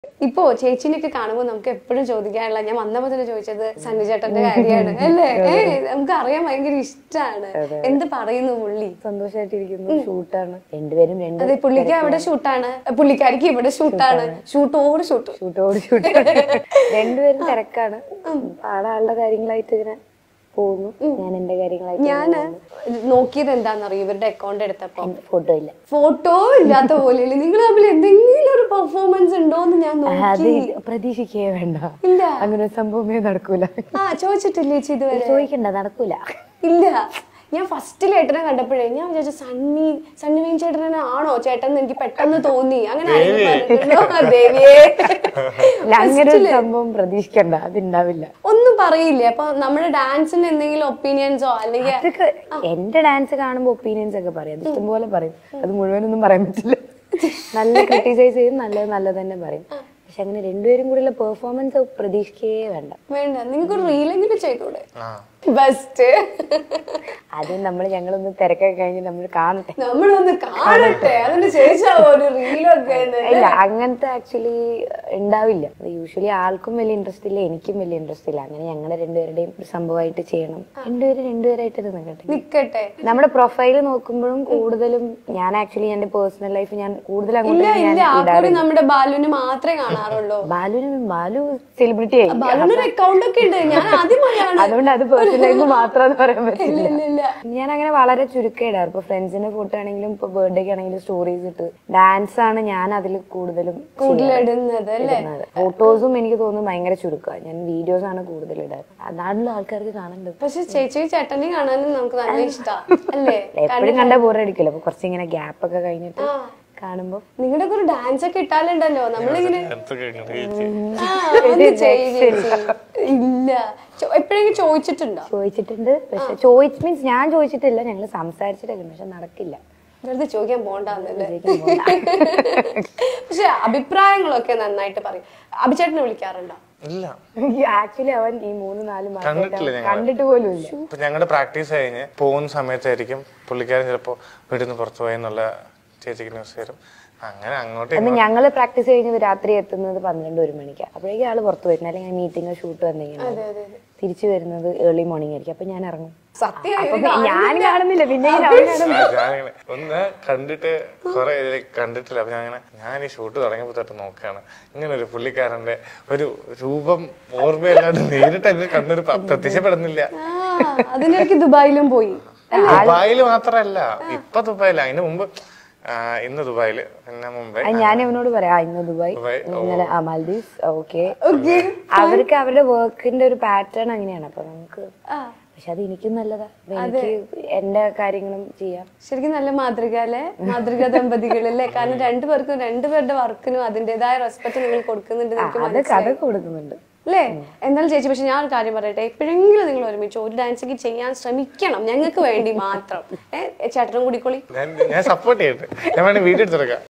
ഇപ്പോ ചേച്ചിനെയൊക്കെ കാണുമ്പോൾ നമുക്ക് എപ്പോഴും ചോദിക്കാനുള്ള ഞാൻ വന്നപ്പോ തന്നെ ചോദിച്ചത് സണ്ണി ചേട്ടന്റെ കാര്യമാണ് അല്ലേ ഏ നമുക്ക് അറിയാൻ ഭയങ്കര ഇഷ്ടമാണ് എന്ത് പറയുന്നു പുള്ളി സന്തോഷമായിട്ടിരിക്കുന്നു ഷൂട്ടാണ് രണ്ടുപേരും രണ്ട് അതെ പുള്ളിക്ക് അവിടെ ഷൂട്ടാണ് പുള്ളിക്കാരിക്ക് ഇവിടെ ഷൂട്ടാണ് ഷൂട്ടോട് ഷൂട്ട് ഷൂട്ടോട് ഷൂട്ട് രണ്ടുപേരും തിരക്കാണ് ആളാളുടെ കാര്യങ്ങളായിട്ട് ഇങ്ങനെ പോകുന്നു ഞാൻ എന്റെ കാര്യങ്ങളായിട്ട് ഞാന് നോക്കിയത് എന്താണെന്നറിയോ ഇവരുടെ അക്കൗണ്ട് എടുത്തപ്പോ ഫോട്ടോ ഇല്ല ഫോട്ടോ ഇല്ലാത്ത പോലെയല്ലേ നിങ്ങൾ തമ്മിൽ എന്തെങ്കിലും ഒരു പെർഫോമൻസ് ഉണ്ടോ എന്ന് ഞാൻ അത് നോക്കി പ്രതീക്ഷിക്കേ വേണ്ട ഇല്ല അങ്ങനെ ഒരു സംഭവമേ നടക്കൂല ആ ചോദിച്ചിട്ടില്ലേ ചേച്ചി ഇതുവരെ ചോദിക്കണ്ട നടക്കൂല ഇല്ല ഞാൻ ഫസ്റ്റിൽ ഏട്ടനെ കണ്ടപ്പോഴേ ഞാൻ വിചാരിച്ചു സണ്ണി സണ്ണി വെയിൻ ചേട്ടനെ ആണോ ചേട്ടൻ എന്ന് എനിക്ക് പെട്ടെന്ന് തോന്നി അങ്ങനെ ആരെങ്കിലും പറഞ്ഞിട്ടുണ്ടോ? ആ, ദേവിയേ ഇല്ല, അങ്ങനെ ഒരു സംഭവം പ്രതീക്ഷിക്കണ്ട അതുണ്ടാവില്ല ഒന്നും പറയില്ലേ അപ്പൊ നമ്മുടെ ഡാൻസിന് എന്തെങ്കിലും ഒപ്പീനിയൻസോ അല്ലെങ്കിൽ അതൊക്കെ എന്റെ ഡാൻസ് കാണുമ്പോ ഒപ്പീനിയൻസ് ഒക്കെ പറയും അത് ഇഷ്ടംപോലെ പറയും അത് മുഴുവനൊന്നും പറയാൻ പറ്റില്ല നല്ല ക്രിട്ടിസൈസ് ചെയ്യും നല്ലത് നല്ലത് തന്നെ പറയും പക്ഷെ അങ്ങനെ രണ്ടുപേരും കൂടിയുള്ള പെർഫോമൻസ് പ്രതീക്ഷിക്കേ വേണ്ട വേണ്ട നിങ്ങൾക്ക് ഒരു റീലെങ്കിലും ചെയ്തൂടെ ആ ബെസ്റ്റ് ആദ്യം നമ്മൾ ഞങ്ങളൊന്ന് തിരക്കൊക്കെ കഴിഞ്ഞ് നമ്മൾ കാണട്ടെ നമ്മളൊന്ന് കാണട്ടെ അതിന് ശേഷം ഒരു റീലൊക്കെ ഇല്ല അങ്ങനത്തെ ആക്ച്വലി ഉണ്ടാവില്ല യൂഷ്വലി ആൾക്കും വലിയ ഇൻട്രസ്റ്റ് ഇല്ല എനിക്കും വലിയ ഇൻട്രസ്റ്റ് ഇല്ല അങ്ങനെ ഞങ്ങളെ രണ്ടുപേരുടെയും ഒരു സംഭവമായിട്ട് ചെയ്യണം രണ്ടുപേരും രണ്ടുപേരായിട്ട് ഇത് നിൽക്കട്ടെ നിക്കട്ടെ നമ്മുടെ പ്രൊഫൈൽ നോക്കുമ്പോഴും കൂടുതലും ഞാൻ ആക്ച്വലി എന്റെ പേഴ്സണൽ ലൈഫ് ഞാൻ കൂടുതൽ ഇല്ല അങ്ങോട്ട് ഞാൻ ഇല്ല ആ ഇടാറില്ല കുറി നമ്മുടെ ബാലുവിന് മാത്രമേ കാണാറുള്ളൂ ബാലുവിന് ബാലു സെലിബ്രിറ്റി ആയി ബാലുവിന് അക്കൗണ്ട് ഒക്കെ ഉണ്ട് ഞാൻ ആദ്യമായാണ് അതുകൊണ്ട് അത് പേഴ്സണൽ ലൈഫ് മാത്രമെന്ന് പറയാൻ പറ്റില്ല ഇല്ല ഇല്ല ഞാൻ അങ്ങനെ വളരെ ചുരുക്കം ഇടാറ് ഇപ്പൊ ഫ്രണ്ട്സിന്റെ ഫോട്ടോ ആണെങ്കിലും ഇപ്പൊ ബർത്ത്ഡേക്ക് ആണെങ്കിലും സ്റ്റോറീസ് ഇട്ട് ഡാൻസ് ആണ് ഞാൻ അതിൽ കൂടുതലും കൂടുതലിടുന്നത് അല്ലേ ഫോട്ടോസും എനിക്ക് തോന്നുന്നു ഭയങ്കര ചുരുക്കമാണ് ഞാൻ വീഡിയോസ് ആണ് കൂടുതൽ ഇടാറ് അതാണല്ലോ ആൾക്കാർക്ക് കാണേണ്ടത് പക്ഷെ ചേച്ചി ചേട്ടനെ കാണാനും നമുക്ക് നല്ല ഇഷ്ടാ അല്ലേ എപ്പോഴും കണ്ട ബോറടിക്കില്ല അപ്പൊ കുറച്ചിങ്ങനെ ഗ്യാപ്പ് ഒക്കെ കഴിഞ്ഞിട്ട് കാണുമ്പോ നിങ്ങളുടെ ഒരു ഡാൻസ് ഒക്കെ ഇട്ടാലുണ്ടല്ലോ നമ്മളിങ്ങനെ എന്തൊക്കെ ഇങ്ങനെ ചേച്ചി ആ, ഒന്ന് ചെയ്യ് ചേച്ചി. ഇല്ല ചോ- എപ്പോഴെങ്കിലും ചോദിച്ചിട്ടുണ്ടോ ചോദിച്ചിട്ടുണ്ട് പക്ഷെ ചോദിച്ച് മീൻസ് ഞാൻ ചോദിച്ചിട്ടില്ല ഞങ്ങൾ സംസാരിച്ചിട്ടല്ല പക്ഷെ നടക്കില്ല വെറുതെ ചോദിക്കാൻ പോണ്ടെന്നല്ലേ ചോദിക്കാൻ പോകണ്ട. പക്ഷെ അഭിപ്രായങ്ങളൊക്കെ നന്നായിട്ട് പറയും അഭിചേട്ടനെ വിളിക്കാറുണ്ടോ ഇല്ല ആക്ച്വലി അവൻ ഈ മൂന്ന് നാല് കണ്ടിട്ടില്ല മാസമായിട്ട് ഞങ്ങൾ. കണ്ടിട്ട് പോലും ഇല്ല ഇപ്പൊ ഞങ്ങളുടെ പ്രാക്ടീസ് കഴിഞ്ഞ് പോകുന്ന സമയത്തായിരിക്കും പുള്ളിക്കാരൻ ചിലപ്പോ വീട്ടിൽ നിന്ന് പുറത്തു പോയെന്നുള്ള ചേച്ചിക്ക് ന്യൂസ് വരും അങ്ങനെ അങ്ങോട്ട് അന്ന് ഞങ്ങള് പ്രാക്ടീസ് കഴിഞ്ഞ് രാത്രി എത്തുന്നത് പന്ത്രണ്ട് ഒരു മണിക്കാണ് അപ്പോഴേക്കും ആള് പുറത്ത് വരുന്നത് അല്ലെങ്കിൽ മീറ്റിംഗ് ഷൂട്ട് എന്തെങ്കിലും അതെ അതെ അതെ തിരിച്ചു വരുന്നത് ഏർലി മോർണിംഗ് ആയിരിക്കും അപ്പൊ ഞാൻ ഇറങ്ങും സത്യം അപ്പൊ ഞാൻ കാണുന്നില്ല പിന്നെ ഈ അവൻ കാണും ഞാനിങ്ങനെ ഒന്ന് കണ്ടിട്ട് കുറെ കണ്ടിട്ടില്ല അപ്പൊ ഞാൻ ഞാൻ ഈ ഷൂട്ട് തുടങ്ങിയപ്പോ തൊട്ട് നോക്കുകയാണ് ഇങ്ങനെ ഒരു പുള്ളിക്കാരന്റെ ഒരു രൂപം ഓർമ്മയല്ലാണ്ട് നേരിട്ട് എന്നെ കണ്ണൊരു പ- പ്രത്യക്ഷപ്പെടുന്നില്ല ആ അതിനിടയ്ക്ക് ദുബായിലും പോയി ദുബായില് മാത്രല്ല ഇപ്പൊ ദുബായില് അതിന് മുമ്പ് ആ, ഇന്ന് ദുബായില് പിന്നെ മുംബൈ ആ, ഞാൻ ഇവനോട് പറയാം ആ, ഇന്ന് ദുബായ് ദുബായ്, ഇന്നലെ ആ മാൽദീവ്സ് ഓക്കെ അവർക്ക് അവരുടെ വർക്കിന്റെ ഒരു പാറ്റേൺ അങ്ങനെയാണ് അപ്പൊ നമുക്ക് ആ പക്ഷെ അത് എനിക്കും നല്ലതാ അപ്പൊ എനിക്ക് എന്റെ കാര്യങ്ങളും ചെയ്യാം ശരിക്കും നല്ല മാതൃക അല്ലേ മാതൃക ദമ്പതികളല്ലേ കാരണം രണ്ടുപേർക്കും രണ്ടുപേരുടെ വർക്കിനും അതിന്റേതായ റെസ്പെക്ട് നിങ്ങൾ കൊടുക്കുന്നുണ്ട് ആ, എനിക്ക് അതൊക്കെ അതൊക്കെ കൊടുക്കുന്നുണ്ട് അല്ലേ എന്നാലും ചേച്ചി പക്ഷെ ഞാൻ ഒരു കാര്യം പറയട്ടെ എപ്പോഴെങ്കിലും നിങ്ങൾ ഒരുമിച്ച് ഒരു ഡാൻസ് ചെയ്യാൻ ശ്രമിക്കണം ഞങ്ങൾക്ക് വേണ്ടി മാത്രം ഏഹ് ചേട്ടനും കൂടിക്കോളി ഞാൻ ഞാൻ സപ്പോർട്ട് ചെയ്യട്ടെ ഞാൻ വേണമെങ്കിൽ വീഡിയോ എടുത്തെടുക്കാം